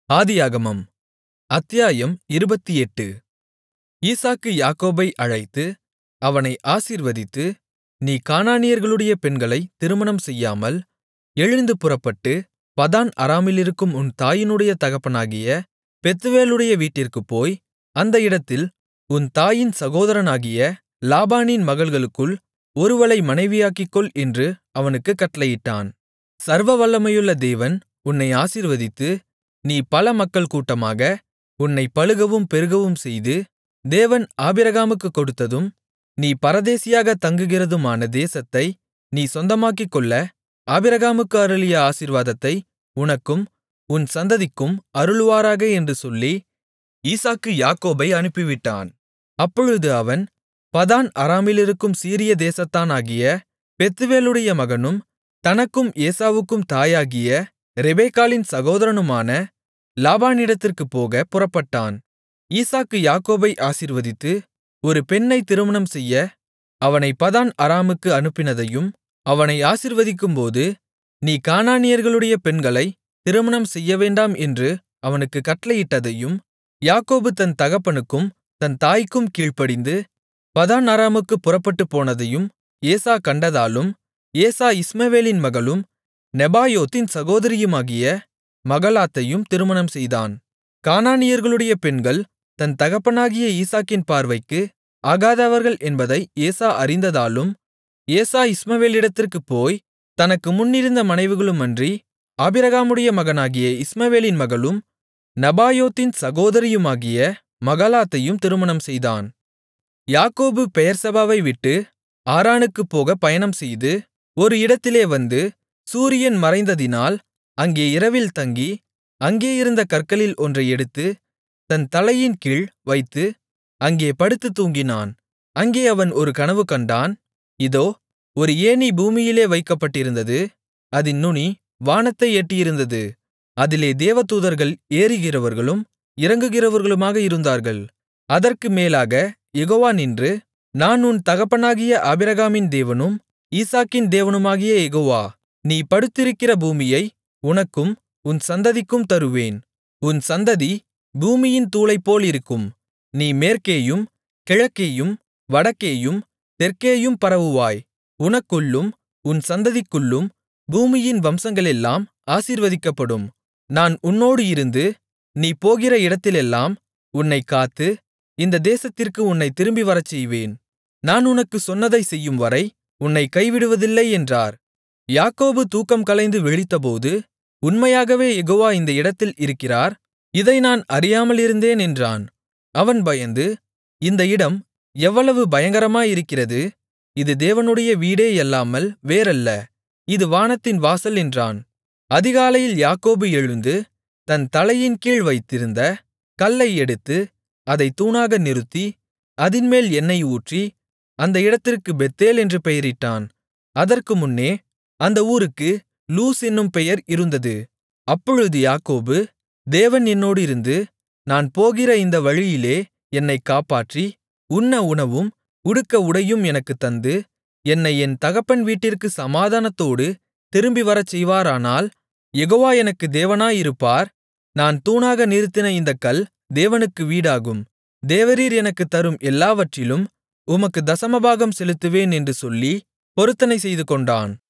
ஆதியாகமம் அத்தியாயம் இருபத்தெட்டு ஈசாக்கு யாக்கோபை அழைத்து அவனை ஆசீர்வதித்து நீ கானானியர்களுடைய பெண்களைத் திருமணம் செய்யாமல் எழுந்து புறப்பட்டு பதான் அராமிலிருக்கும் உன் தாயினுடைய தகப்பனாகிய பெத்துவேலுடைய வீட்டிற்குப் போய் அந்த இடத்தில் உன் தாயின் சகோதரனாகிய லாபானின் மகள்களுக்குள் ஒருவளை மனைவியாக்கிக்கொள் என்று அவனுக்குக் கட்டளையிட்டான் சர்வவல்லமையுள்ள தேவன் உன்னை ஆசீர்வதித்து நீ பல மக்கள் கூட்டமாக உன்னைப் பலுகவும் பெருகவும் செய்து தேவன் ஆபிரகாமுக்குக் கொடுத்ததும் நீ பரதேசியாகத் தங்குகிறதுமான தேசத்தை நீ சொந்தமாக்கிக்கொள்ள ஆபிரகாமுக்கு அருளிய ஆசீர்வாதத்தை உனக்கும் உன் சந்ததிக்கும் அருளுவாராக என்று சொல்லி ஈசாக்கு யாக்கோபை அனுப்பிவிட்டான் அப்பொழுது அவன் பதான் அராமிலிருக்கும் சீரியா தேசத்தானாகிய பெத்துவேலுடைய மகனும் தனக்கும் ஏசாவுக்கும் தாயாகிய ரெபெக்காளின் சகோதரனுமான லாபானிடத்திற்குப் போகப் புறப்பட்டான் ஈசாக்கு யாக்கோபை ஆசீர்வதித்து ஒரு பெண்ணைத் திருமணம் செய்ய அவனைப் பதான் அராமுக்கு அனுப்பினதையும் அவனை ஆசீர்வதிக்கும்போது நீ கானானியர்களுடைய பெண்களைத் திருமணம் செய்யவேண்டாம் என்று அவனுக்குக் கட்டளையிட்டதையும் யாக்கோபு தன் தகப்பனுக்கும் தன் தாய்க்கும் கீழ்ப்படிந்து பதான் அராமுக்குப் புறப்பட்டுப்போனதையும் ஏசா கண்டதாலும் ஏசா இஸ்மவேலின் மகளும் நெபாயோத்தின் சகோதரியுமாகிய மகலாத்தையும் திருமணம் செய்தான் கானானியர்களுடைய பெண்கள் தன் தகப்பனாகிய ஈசாக்கின் பார்வைக்கு ஆகாதவர்கள் என்பதை ஏசா அறிந்ததாலும் ஏசா இஸ்மவேலிடத்திற்குப் போய் தனக்கு முன்னிருந்த மனைவிகளுமன்றி ஆபிரகாமுடைய மகனாகிய இஸ்மவேலின் மகளும் நெபாயோத்தின் சகோதரியுமாகிய மகலாத்தையும் திருமணம் செய்தான் யாக்கோபு பெயெர்செபாவை விட்டு ஆரானுக்குப் போகப் பயணம்செய்து ஒரு இடத்திலே வந்து சூரியன் மறைந்ததினால் அங்கே இரவில் தங்கி அங்கேயிருந்த கற்களில் ஒன்றை எடுத்து தன் தலையின் கீழ் வைத்து அங்கே படுத்துத் தூங்கினான் அங்கே அவன் ஒரு கனவு கண்டான் இதோ ஒரு ஏணி பூமியிலே வைக்கப்பட்டிருந்தது அதின் நுனி வானத்தை எட்டியிருந்தது அதிலே தேவதூதர்கள் ஏறுகிறவர்களும் இறங்குகிறவர்களுமாக இருந்தார்கள் அதற்கு மேலாக யெகோவா நின்று நான் உன் தகப்பனாகிய ஆபிரகாமின் தேவனும் ஈசாக்கின் தேவனுமாகிய யெகோவா நீ படுத்திருக்கிற பூமியை உனக்கும் உன் சந்ததிக்கும் தருவேன் உன் சந்ததி பூமியின் தூளைப்போலிருக்கும் நீ மேற்கேயும் கிழக்கேயும் வடக்கேயும் தெற்கேயும் பரவுவாய் உனக்குள்ளும் உன் சந்ததிக்குள்ளும் பூமியின் வம்சங்களெல்லாம் ஆசீர்வதிக்கப்படும் நான் உன்னோடு இருந்து நீ போகிற இடத்திலெல்லாம் உன்னைக் காத்து இந்த தேசத்திற்கு உன்னைத் திரும்பி வரச்செய்வேன் நான் உனக்குச் சொன்னதைச் செய்யும்வரை உன்னைக் கைவிடுவதில்லை என்றார் யாக்கோபு தூக்கம் கலைந்து விழித்தபோது உண்மையாகவே யெகோவா இந்த இடத்தில் இருக்கிறார் இதை நான் அறியாமலிருந்தேன் என்றான் அவன் பயந்து இந்த இடம் எவ்வளவு பயங்கரமாயிருக்கிறது இது தேவனுடைய வீடேயல்லாமல் வேறல்ல இது வானத்தின் வாசல் என்றான் அதிகாலையில் யாக்கோபு எழுந்து தன் தலையின் கீழ் வைத்திருந்த கல்லை எடுத்து அதைத் தூணாக நிறுத்தி அதின்மேல் எண்ணெய் ஊற்றி அந்த இடத்திற்கு பெத்தேல் என்று பெயரிட்டான் அதற்கு முன்னே அந்த ஊருக்கு லூஸ் என்னும் பெயர் இருந்தது அப்பொழுது யாக்கோபு தேவன் என்னோடு இருந்து நான் போகிற இந்த வழியிலே என்னைக் காப்பாற்றி உண்ண உணவும் உடுக்க உடையும் எனக்குத் தந்து என்னை என் தகப்பன் வீட்டிற்கு சமாதானத்தோடு திரும்பி வரச் செய்வாரானால் யெகோவா எனக்கு தேவனாயிருப்பார் நான் தூணாக நிறுத்தின இந்தக் கல் தேவனுக்கு வீடாகும் தேவரீர் எனக்குத் தரும் எல்லாவற்றிலும் உமக்கு தசமபாகம் செலுத்துவேன் என்று சொல்லி பொருத்தனை செய்துகொண்டான்